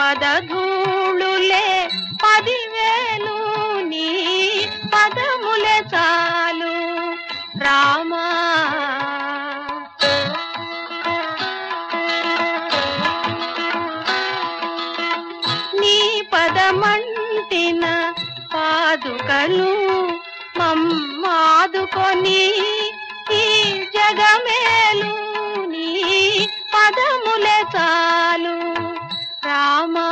పదధూళులే పదివేలు నీ పదములే చాలు రామా నీ పదమంటిన పాదుకలు మమ్మాదుకొని ఈ జగమేలు నీ పదములే చాలు రామా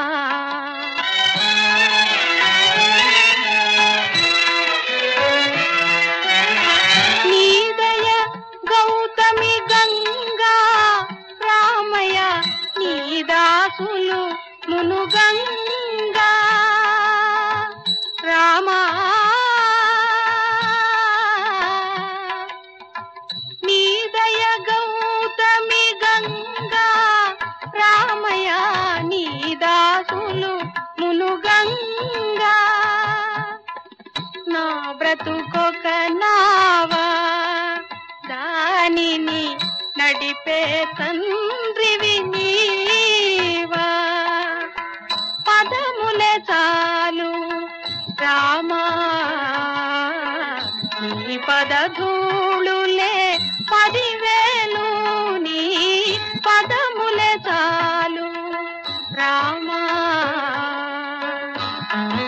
నీదయ గౌతమి గంగా రామయ్య నీ దాసులు మును గంగా రామా నీదయ గౌతమి గంగా రామయ్య నీ దాసులు మును గంగా నా బ్రతుకొక నావా దానిని నడిపే తండ్రివి నీవా పదములే చాలు రామా నీ పదధూళులే పదివేలు నీ పదములే చాలు రామా